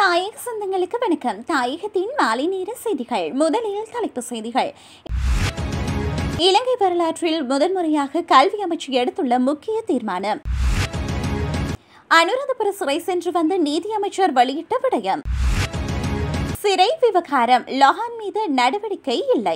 தாயக சொந்தங்களுக்கு வணக்கம் தாயகத்தின் மாலை நேர செய்திகள் முதலில் தலைப்பு செய்திகள் இலங்கை வரலாற்றில் முதன்முறையாக கல்வி அமைச்சு எடுத்துள்ள முக்கிய தீர்மானம் அனுராதபுர சிறை சென்று வந்த நீதியமைச்சர் வெளியிட்ட விடயம் சிறை விவகாரம் லொஹான் மீது நடவடிக்கை இல்லை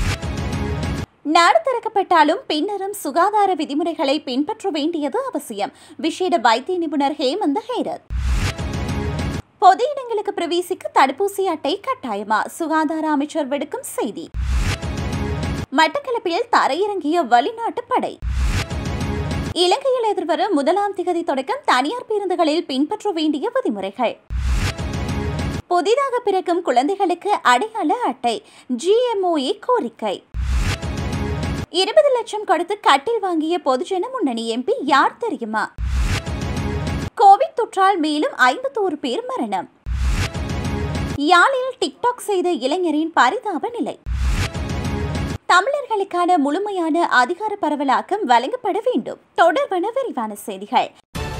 நாடு திறக்கப்பட்டாலும் பின்னரும் சுகாதார விதிமுறைகளை பின்பற்ற வேண்டியது அவசியம் விசேட வைத்திய நிபுணர் ஹேமந்த ஹேரத் பொது இடங்களுக்கு பிரவேசிக்க தடுப்பூசி அட்டை கட்டாயமா சுகாதார அமைச்சர் விடுக்கும் செய்தி மட்டக்களப்பில் தரையிறங்கிய வெளிநாட்டு படை இலங்கையில் எதிர்வரும் முதலாம் திகதி தொடக்கம் தனியார் பேருந்துகளில் பின்பற்ற வேண்டிய விதிமுறைகள் புதிதாக பிறக்கும் குழந்தைகளுக்கு அடையாள அட்டை ஜிஎம்ஓஏ கோரிக்கை இருபது லட்சம் கொடுத்து கட்டில் வாங்கிய பொதுஜன முன்னணி எம்பி யார் தெரியுமா கோவிட் தொற்றால் மேலும் ஐம்பத்தோரு பேர் மரணம் யாழில் டிக்டாக் செய்த இளைஞரின் பரிதாப நிலை தமிழர்களுக்கான முழுமையான அதிகார பரவலாக்கம் வழங்கப்பட வேண்டும் தொடர்பான விரிவான செய்திகள்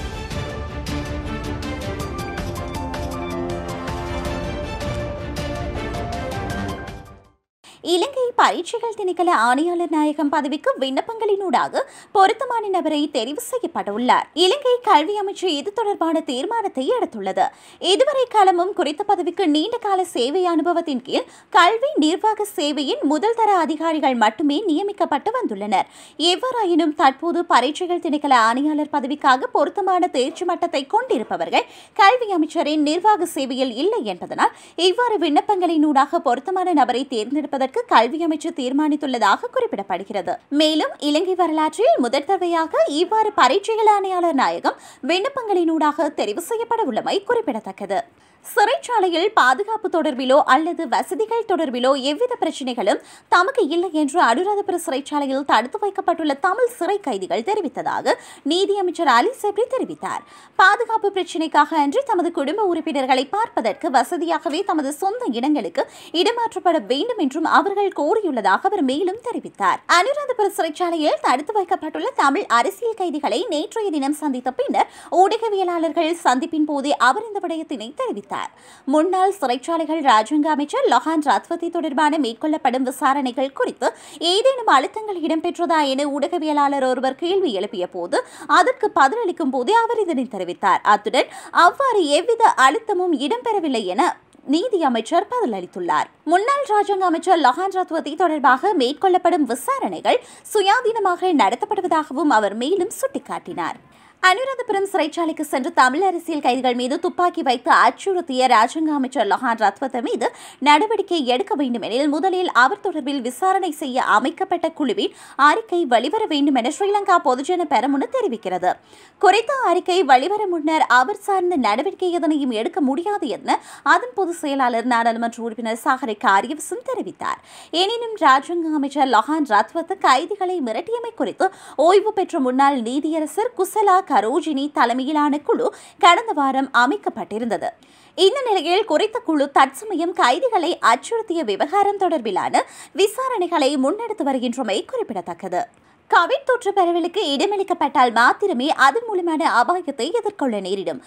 இலங்கை பரீட்சைகள் திணைக்கள ஆணையாளர் நாயகம் பதவிக்கு விண்ணப்பங்களினூடாக பொருத்தமான நபரை தெரிவு செய்யப்பட்டுள்ளார் இலங்கை கல்வி அமைச்சு இது தொடர்பான தீர்மானத்தை எடுத்துள்ளது இதுவரை காலமும் குறித்த பதவிக்கு நீண்ட கால சேவை அனுபவத்தின் கீழ் கல்வி நிர்வாக சேவையின் முதல் தர அதிகாரிகள் மட்டுமே நியமிக்கப்பட்டு வந்துள்ளனர் எவ்வாறாயினும் தற்போது பரீட்சைகள் திணைக்கள ஆணையாளர் பதவிக்காக பொருத்தமான தேர்ச்சி மட்டத்தை கொண்டிருப்பவர்கள் கல்வி அமைச்சரின் நிர்வாக சேவையில் இல்லை என்பதனால் இவ்வாறு விண்ணப்பங்களினூடாக பொருத்தமான நபரை தேர்ந்தெடுப்பதற்கு கல்வி அமைச்சு தீர்மானித்துள்ளதாக குறிப்பிடப்படுகிறது மேலும் இலங்கை வரலாற்றில் முதற் தடவையாக இவ்வாறு பரீட்சைகள் ஆணையாளர் நாயகம் விண்ணப்பங்களினூடாக தெரிவு செய்யப்பட உள்ளமை குறிப்பிடத்தக்கது சிறைச்சாலையில் பாதுகாப்பு தொடர்பிலோ அல்லது வசதிகள் தொடர்பிலோ எவ்வித பிரச்சனைகளும் தமக்கு இல்லை என்று அனுராதபுர சிறைச்சாலையில் தடுத்து வைக்கப்பட்டுள்ள தமிழ் சிறை கைதிகள் தெரிவித்ததாக நீதியமைச்சர் அலி செப்ரி தெரிவித்தார் பாதுகாப்பு பிரச்சினைக்காக அன்றி தமது குடும்ப உறுப்பினர்களை பார்ப்பதற்கு வசதியாகவே தமது சொந்த இடங்களுக்கு இடமாற்றப்பட வேண்டும் என்றும் அவர்கள் கோரியுள்ளதாக அவர் மேலும் தெரிவித்தார் அனுராதபுர சிறைச்சாலையில் தடுத்து வைக்கப்பட்டுள்ள தமிழ் அரசியல் கைதிகளை நேற்றைய தினம் சந்தித்த பின்னர் ஊடகவியலாளர்கள் சந்திப்பின் போதே அவர் இந்த விடயத்தினை தெரிவித்தார் முன்னாள் சிறைச்சாலைகள் ராஜாங்க அமைச்சர் லொஹான் ராத்வதி தொடர்பான மேற்கொள்ளப்படும் விசாரணைகள் குறித்து ஏதேனும் அழுத்தங்கள் இடம்பெற்றதா என ஊடகவியலாளர் ஒருவர் கேள்வி எழுப்பிய போது அதற்கு பதிலளிக்கும் போதே அவர் இதனை தெரிவித்தார் அத்துடன் அவ்வாறு எவ்வித அழுத்தமும் இடம்பெறவில்லை என நீதி அமைச்சர் பதிலளித்துள்ளார் முன்னாள் ராஜாங்க அமைச்சர் லொஹான் ரத்வதி தொடர்பாக மேற்கொள்ளப்படும் விசாரணைகள் சுயாதீனமாக நடத்தப்படுவதாகவும் அவர் மேலும் சுட்டிக்காட்டினார் அனுராதபுரம் சிறைச்சாலைக்கு சென்று தமிழ் அரசியல் கைதிகள் மீது துப்பாக்கி வைத்து அச்சுறுத்திய ராஜாங்க அமைச்சர் லொஹான் ரத்வத மீது நடவடிக்கை எடுக்க வேண்டும் எனில் முதலில் அவர் தொடர்பில் விசாரணை செய்ய அமைக்கப்பட்ட குழுவின் அறிக்கை வெளிவர வேண்டும் என ஸ்ரீலங்கா பொதுஜன பெரமுன தெரிவிக்கிறது குறித்த அறிக்கை வெளிவர முன்னர் அவர் சார்ந்த நடவடிக்கை எதனையும் எடுக்க முடியாது என அதன் பொதுச் செயலாளர் நாடாளுமன்ற உறுப்பினர் சாகரை காரியவசம் தெரிவித்தார் எனினும் ராஜாங்க அமைச்சர் லொஹான் ரத்வத் கைதிகளை மிரட்டியமை குறித்து ஓய்வு பெற்ற முன்னாள் நீதியரசர் குசலா கரோஜினி தலைமையிலான குழு கடந்த வாரம் அமைக்கப்பட்டிருந்தது இந்த நிலையில் குறித்த குழு தற்சமயம் கைதிகளை அச்சுறுத்திய விவகாரம் தொடர்பிலான விசாரணைகளை முன்னெடுத்து வருகின்றமை குறிப்பிடத்தக்கது கோவிட் தொற்று பரவலுக்கு இடமளிக்கப்பட்டால் மாத்திரமே அதன் மூலமான அபாயத்தை எதிர்கொள்ள நேரிடும்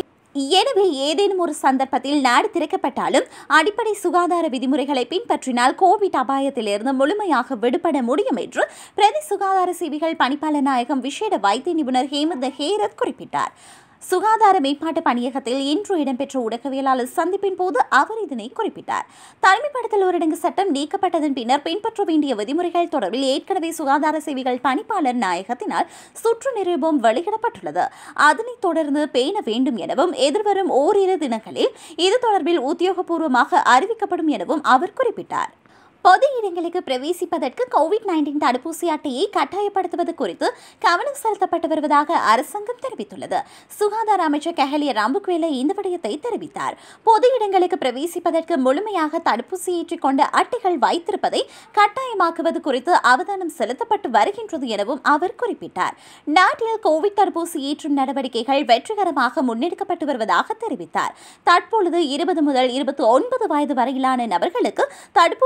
எனவே ஏதேனும் ஒரு சந்தர்ப்பத்தில் நாடு திறக்கப்பட்டாலும் அடிப்படை சுகாதார விதிமுறைகளை பின்பற்றினால் கோவிட் அபாயத்திலிருந்து முழுமையாக விடுபட முடியும் என்று பிரதி சுகாதார சேவைகள் பணிப்பாளர் நாயகம் விசேட வைத்திய நிபுணர் ஹேமந்த் ஹேரத் குறிப்பிட்டார் சுகாதார மேம்பாட்டு பணியகத்தில் இன்று இடம்பெற்ற ஊடகவியலாளர் சந்திப்பின் போது அவர் இதனை குறிப்பிட்டார் தனிமைப்படுத்தல் ஊரடங்கு சட்டம் நீக்கப்பட்டதன் பின்னர் பின்பற்ற வேண்டிய விதிமுறைகள் தொடர்பில் ஏற்கனவே சுகாதார சேவைகள் பணிப்பாளர் நாயகத்தினால் சுற்று நிருபம் வெளியிடப்பட்டுள்ளது அதனைத் தொடர்ந்து பேண வேண்டும் எனவும் எதிர்வரும் ஓரிரு தினங்களில் இது தொடர்பில் உத்தியோகபூர்வமாக அறிவிக்கப்படும் எனவும் அவர் குறிப்பிட்டார் பொது இடங்களுக்கு பிரவேசிப்பதற்கு கோவிட் நைன்டீன் தடுப்பூசி அட்டையை கட்டாயப்படுத்துவது குறித்து கவனம் செலுத்தப்பட்டு வருவதாக அரசாங்கம் தெரிவித்துள்ளது சுகாதார அமைச்சர் கெஹலிய ராம்புக்வேல இந்த விடயத்தை தெரிவித்தார் பொது இடங்களுக்கு பிரவேசிப்பதற்கு முழுமையாக தடுப்பூசி ஏற்றிக்கொண்ட அட்டைகள் வைத்திருப்பதை கட்டாயமாக்குவது குறித்து அவதானம் செலுத்தப்பட்டு வருகின்றது எனவும் அவர் குறிப்பிட்டார் நாட்டில் கோவிட் தடுப்பூசி ஏற்றும் நடவடிக்கைகள் வெற்றிகரமாக முன்னெடுக்கப்பட்டு வருவதாக தெரிவித்தார் தற்பொழுது இருபது முதல் இருபத்தி ஒன்பது வயது வரையிலான நபர்களுக்கு தடுப்பூசி ஏற்றுவது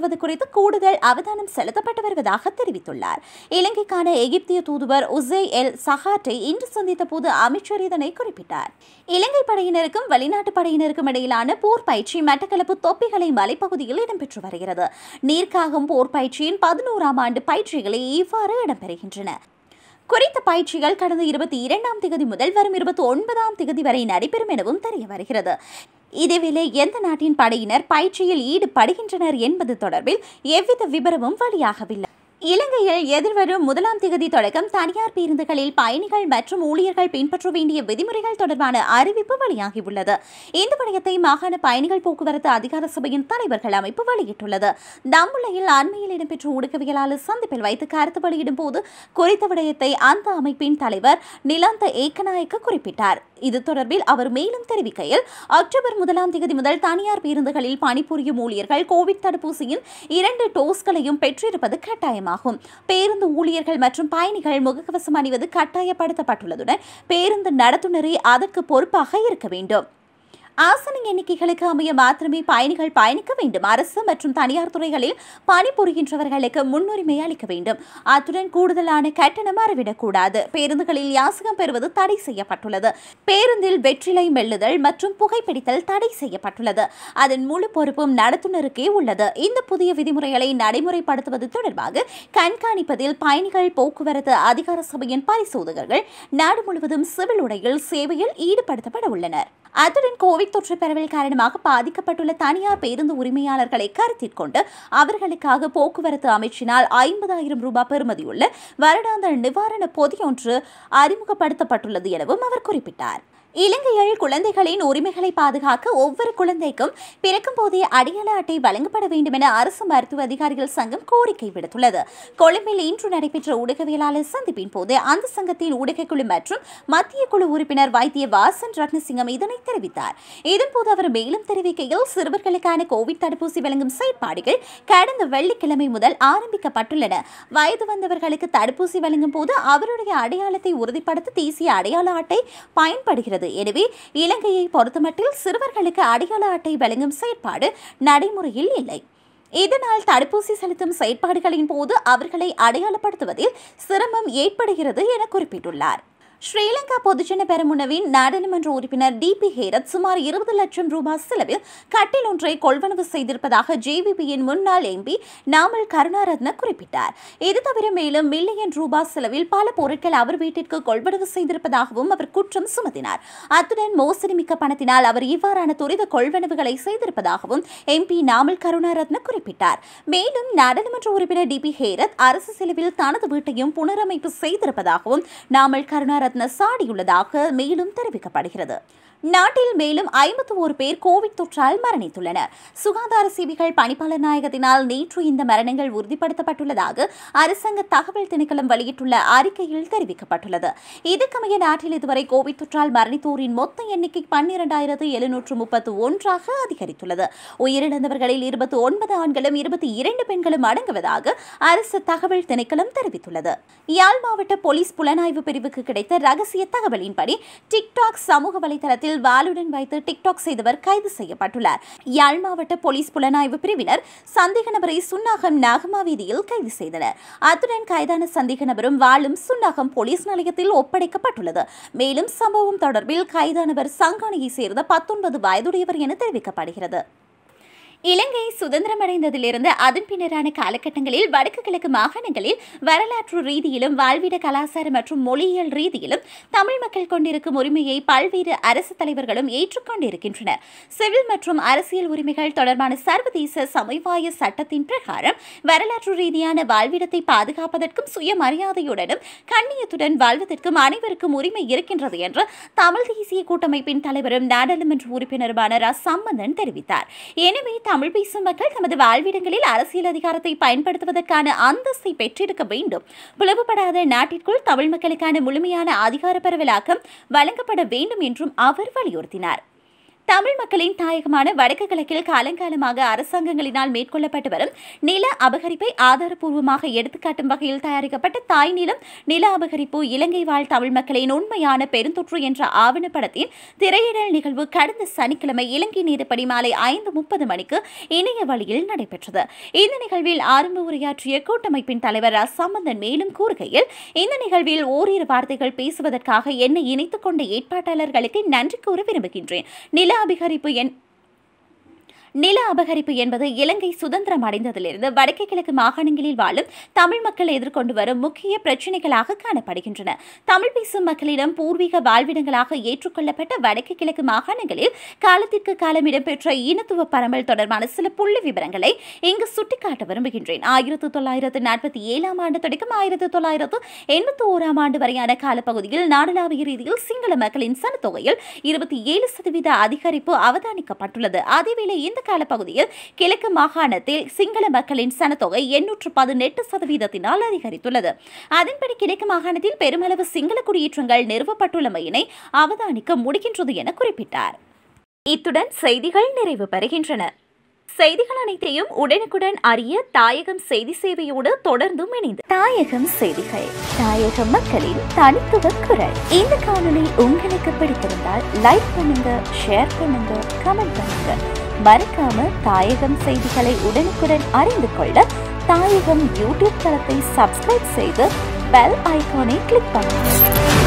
பெறுவது குறித்து கூடுதல் அவதானம் செலுத்தப்பட்டு வருவதாக தெரிவித்துள்ளார் இலங்கைக்கான எகிப்திய தூதுவர் உசே எல் சஹாட்டை இன்று சந்தித்த போது அமைச்சர் இதனை குறிப்பிட்டார் இலங்கை படையினருக்கும் வெளிநாட்டு படையினருக்கும் இடையிலான போர் பயிற்சி மட்டக்களப்பு தொப்பிகளை மலைப்பகுதியில் இடம்பெற்று வருகிறது நீர்க்காகும் போர் பயிற்சியின் பதினோராம் ஆண்டு பயிற்சிகளே இவ்வாறு இடம்பெறுகின்றன குறித்த பயிற்சிகள் கடந்த இருபத்தி இரண்டாம் திகதி முதல் வரும் இருபத்தி ஒன்பதாம் திகதி வரை நடைபெறும் எனவும் தெரிய வருகிறது இதேவேளை எந்த நாட்டின் படையினர் பயிற்சியில் ஈடுபடுகின்றனர் என்பது தொடர்பில் எவ்வித விபரமும் வெளியாகவில்லை இலங்கையில் எதிர்வரும் முதலாம் திகதி தொடக்கம் தனியார் பேருந்துகளில் பயணிகள் மற்றும் ஊழியர்கள் பின்பற்ற வேண்டிய விதிமுறைகள் தொடர்பான அறிவிப்பு வெளியாகியுள்ளது இந்த விடயத்தை மாகாண பயணிகள் போக்குவரத்து அதிகார சபையின் தலைவர்கள் அமைப்பு வெளியிட்டுள்ளது தம்புளையில் அண்மையில் இடம்பெற்ற ஊடகவியலாளர் சந்திப்பில் வைத்து கருத்து வெளியிடும் போது குறித்த விடயத்தை அந்த அமைப்பின் தலைவர் நிலாந்த ஏக்கநாயக்க குறிப்பிட்டார் இது தொடர்பில் அவர் மேலும் தெரிவிக்கையில் அக்டோபர் முதலாம் தேதி முதல் தனியார் பேருந்துகளில் பணிபுரியும் ஊழியர்கள் கோவிட் தடுப்பூசியின் இரண்டு டோஸ்களையும் பெற்றிருப்பது கட்டாயமாகும் பேருந்து ஊழியர்கள் மற்றும் பயணிகள் முகக்கவசம் அணிவது கட்டாயப்படுத்தப்பட்டுள்ளதுடன் பேருந்து நடத்துனரே அதற்கு பொறுப்பாக இருக்க வேண்டும் ஆசன எண்ணிக்கைகளுக்கு அமைய மாத்திரமே பயணிகள் பயணிக்க வேண்டும் அரசு மற்றும் தனியார் துறைகளில் பணிபுரிகின்றவர்களுக்கு முன்னுரிமை அளிக்க வேண்டும் அத்துடன் கூடுதலான கட்டணம் அறவிடக்கூடாது பேருந்துகளில் யாசகம் பெறுவது தடை செய்யப்பட்டுள்ளது பேருந்தில் வெற்றிலை மெல்லுதல் மற்றும் புகைப்பிடித்தல் தடை செய்யப்பட்டுள்ளது அதன் முழு பொறுப்பும் நடத்துனருக்கே உள்ளது இந்த புதிய விதிமுறைகளை நடைமுறைப்படுத்துவது தொடர்பாக கண்காணிப்பதில் பயணிகள் போக்குவரத்து அதிகார சபையின் பரிசோதகர்கள் நாடு முழுவதும் சிவில் உடையில் சேவையில் ஈடுபடுத்தப்பட உள்ளனர் அத்துடன் கோவிட் தொற்று பரவல் காரணமாக பாதிக்கப்பட்டுள்ள தனியார் பேருந்து உரிமையாளர்களை கருத்தில் கொண்டு அவர்களுக்காக போக்குவரத்து அமைச்சினால் ஐம்பதாயிரம் ரூபாய் பெறுமதியுள்ள வருடாந்த நிவாரண பொதியொன்று அறிமுகப்படுத்தப்பட்டுள்ளது எனவும் அவர் குறிப்பிட்டார் இலங்கையில் குழந்தைகளின் உரிமைகளை பாதுகாக்க ஒவ்வொரு குழந்தைக்கும் பிறக்கும் போதே அடையாள அட்டை வழங்கப்பட வேண்டும் என அரசு மருத்துவ அதிகாரிகள் சங்கம் கோரிக்கை விடுத்துள்ளது கொழும்பில் இன்று நடைபெற்ற ஊடகவியலாளர் சந்திப்பின் போது அந்த சங்கத்தின் ஊடகக்குழு மற்றும் மத்திய குழு உறுப்பினர் வைத்திய வாசன் ரத்னசிங்கம் இதனை தெரிவித்தார் இதன்போது அவர் மேலும் தெரிவிக்கையில் சிறுவர்களுக்கான கோவிட் தடுப்பூசி வழங்கும் செயற்பாடுகள் கடந்த வெள்ளிக்கிழமை முதல் ஆரம்பிக்கப்பட்டுள்ளன வயது வந்தவர்களுக்கு தடுப்பூசி வழங்கும் போது அவருடைய அடையாளத்தை உறுதிப்படுத்த தேசிய அடையாள அட்டை பயன்படுகிறது எனவே இலங்கையை பொறுத்தமட்டில் சிறுவர்களுக்கு அடையாள அட்டை வழங்கும் செயற்பாடு நடைமுறையில் இல்லை இதனால் தடுப்பூசி செலுத்தும் செயற்பாடுகளின் போது அவர்களை அடையாளப்படுத்துவதில் சிரமம் ஏற்படுகிறது என குறிப்பிட்டுள்ளார் ஸ்ரீலங்கா பொதுஜன பெரமுனவின் நாடாளுமன்ற உறுப்பினர் டி பி ஹேரத் சுமார் இருபது லட்சம் ரூபாய் செலவில் கட்டில் ஒன்றை கொள்வனவு செய்திருப்பதாக ஜேவிபியின் முன்னாள் எம்பி நாமல் கருணாரத்ன குறிப்பிட்டார் இது தவிர மேலும் மில்லியன் ரூபாய் செலவில் பல பொருட்கள் அவர் வீட்டிற்கு கொள்வனவு செய்திருப்பதாகவும் அவர் குற்றம் சுமத்தினார் அத்துடன் மோசடி மிக்க பணத்தினால் அவர் இவ்வாறான துரித கொள்வனவுகளை செய்திருப்பதாகவும் எம்பி நாமல் கருணாரத்ன குறிப்பிட்டார் மேலும் நாடாளுமன்ற உறுப்பினர் டி பி ஹேரத் அரசு செலவில் தனது வீட்டையும் புனரமைப்பு செய்திருப்பதாகவும் நாமல் கருணாரத்ன சாடியுள்ளதாக மேலும் தெரிவிக்கப்படுகிறது நாட்டில் மேலும் ஐம்பத்தி ஒரு பேர் கோவிட் தொற்றால் மரணித்துள்ளனர் சுகாதார சேவைகள் பணிப்பாளர் நாயகத்தினால் நேற்று இந்த மரணங்கள் உறுதிப்படுத்தப்பட்டுள்ளதாக அரசாங்க தகவல் திணைக்களம் வெளியிட்டுள்ள அறிக்கையில் தெரிவிக்கப்பட்டுள்ளது இதற்கமைய நாட்டில் இதுவரை கோவிட் தொற்றால் மரணித்தோரின் மொத்த எண்ணிக்கை பன்னிரண்டாயிரத்து எழுநூற்று முப்பத்து ஒன்றாக அதிகரித்துள்ளது உயிரிழந்தவர்களில் இருபத்தி ஒன்பது ஆண்களும் இருபத்தி இரண்டு பெண்களும் அடங்குவதாக அரசு தகவல் திணைக்களம் தெரிவித்துள்ளது யாழ் மாவட்ட போலீஸ் புலனாய்வு பிரிவுக்கு கிடைத்த ரகசிய தகவலின்படி டிக்டாக் சமூக வலைதளத்தில் வாளுடன் வைத்து டிக்டாக் செய்தவர் கைது செய்யப்பட்டுள்ளார் யாழ் மாவட்ட போலீஸ் புலனாய்வு பிரிவினர் சந்தேக நபரை சுன்னாகம் நாகமா வீதியில் கைது செய்தனர் அத்துடன் கைதான சந்தேக நபரும் வாளும் சுன்னாகம் போலீஸ் நிலையத்தில் ஒப்படைக்கப்பட்டுள்ளது மேலும் சம்பவம் தொடர்பில் கைதானவர் சங்கானியை சேர்ந்த பத்தொன்பது வயதுடையவர் என தெரிவிக்கப்படுகிறது இலங்கை சுதந்திரமடைந்ததிலிருந்து அதன் பின்னரான காலகட்டங்களில் வடக்கு கிழக்கு மாகாணங்களில் வரலாற்று ரீதியிலும் வாழ்விட கலாச்சார மற்றும் மொழியியல் ரீதியிலும் தமிழ் மக்கள் கொண்டிருக்கும் உரிமையை பல்வேறு அரசு தலைவர்களும் ஏற்றுக்கொண்டிருக்கின்றனர் சிவில் மற்றும் அரசியல் உரிமைகள் தொடர்பான சர்வதேச சமவாய சட்டத்தின் பிரகாரம் வரலாற்று ரீதியான வாழ்விடத்தை பாதுகாப்பதற்கும் சுயமரியாதையுடனும் கண்ணியத்துடன் வாழ்வதற்கும் அனைவருக்கும் உரிமை இருக்கின்றது என்று தமிழ் தேசிய கூட்டமைப்பின் தலைவரும் நாடாளுமன்ற உறுப்பினருமான ரா சம்பந்தன் தெரிவித்தார் எனவே தமிழ் பேசும் மக்கள் தமது வாழ்விடங்களில் அரசியல் அதிகாரத்தை பயன்படுத்துவதற்கான அந்தஸ்தை பெற்றிருக்க வேண்டும் பிளவுபடாத நாட்டிற்குள் தமிழ் மக்களுக்கான முழுமையான அதிகார பரவலாக்கம் வழங்கப்பட வேண்டும் என்றும் அவர் வலியுறுத்தினார் தமிழ் மக்களின் தாயகமான வடக்கு கிழக்கில் காலங்காலமாக அரசாங்கங்களினால் மேற்கொள்ளப்பட்டு வரும் நில அபகரிப்பை ஆதாரப்பூர்வமாக எடுத்துக்காட்டும் வகையில் தயாரிக்கப்பட்ட தாய் நிலம் நில அபகரிப்பு இலங்கை வாழ் தமிழ் மக்களின் உண்மையான பெருந்தொற்று என்ற ஆவணப்படத்தின் திரையிடல் நிகழ்வு கடந்த சனிக்கிழமை இலங்கை நேரப்படி மாலை ஐந்து முப்பது மணிக்கு இணைய வழியில் நடைபெற்றது இந்த நிகழ்வில் ஆரம்ப உரையாற்றிய கூட்டமைப்பின் தலைவர் சம்பந்தன் மேலும் கூறுகையில் இந்த நிகழ்வில் ஓரிரு வார்த்தைகள் பேசுவதற்காக என்னை இணைத்துக் கொண்ட ஏற்பாட்டாளர்களுக்கு நன்றி கூற விரும்புகின்றேன் நில அபகரிப்பு என் நில அபகரிப்பு என்பது இலங்கை சுதந்திரம் அடைந்ததிலிருந்து வடக்கு கிழக்கு மாகாணங்களில் வாழும் தமிழ் மக்கள் எதிர்கொண்டு வரும் முக்கிய பிரச்சினைகளாக காணப்படுகின்றன தமிழ் பேசும் மக்களிடம் பூர்வீக வாழ்விடங்களாக ஏற்றுக்கொள்ளப்பட்ட வடக்கு கிழக்கு மாகாணங்களில் காலத்திற்கு காலம் இடம்பெற்ற இனத்துவ பரம்பல் தொடர்பான சில புள்ளி விவரங்களை இங்கு சுட்டிக்காட்ட விரும்புகின்றேன் ஆயிரத்து தொள்ளாயிரத்து நாற்பத்தி ஏழாம் ஆண்டு தொடக்கம் ஆயிரத்து தொள்ளாயிரத்து எண்பத்தி ஓராம் ஆண்டு வரையான காலப்பகுதியில் நாடளாவிய ரீதியில் சிங்கள மக்களின் சனத்தொகையில் இருபத்தி ஏழு சதவீத அதிகரிப்பு அவதானிக்கப்பட்டுள்ளது அதேவேளை இந்த காலப்பகுதியில் கிழக்கு மாகாணத்தில் சிங்கள மக்களின் சனத்தொகை எண்ணூற்று பதினெட்டு சதவீதத்தினால் அதிகரித்துள்ளது அதன்படி கிழக்கு மாகாணத்தில் பெருமளவு சிங்கள குடியேற்றங்கள் நிறுவப்பட்டுள்ளமையினை அவதானிக்க முடிகின்றது என குறிப்பிட்டார் இத்துடன் செய்திகள் நிறைவு பெறுகின்றன செய்திகள் அனைத்தையும் உடனுக்குடன் அறிய தாயகம் செய்தி சேவையோடு தொடர்ந்தும் இணைந்து தாயகம் செய்திகள் தாயக மக்களின் தனித்துவ குரல் இந்த காணொளி உங்களுக்கு பிடித்திருந்தால் லைக் பண்ணுங்க ஷேர் பண்ணுங்க கமெண்ட் பண்ணுங்க மறக்காம தாயகம் செய்திகளை உடனுக்குடன் அறிந்து கொள்ள தாயகம் யூடியூப் தளத்தை சப்ஸ்கிரைப் செய்து பெல் ஐகானை கிளிக் பண்ணுங்க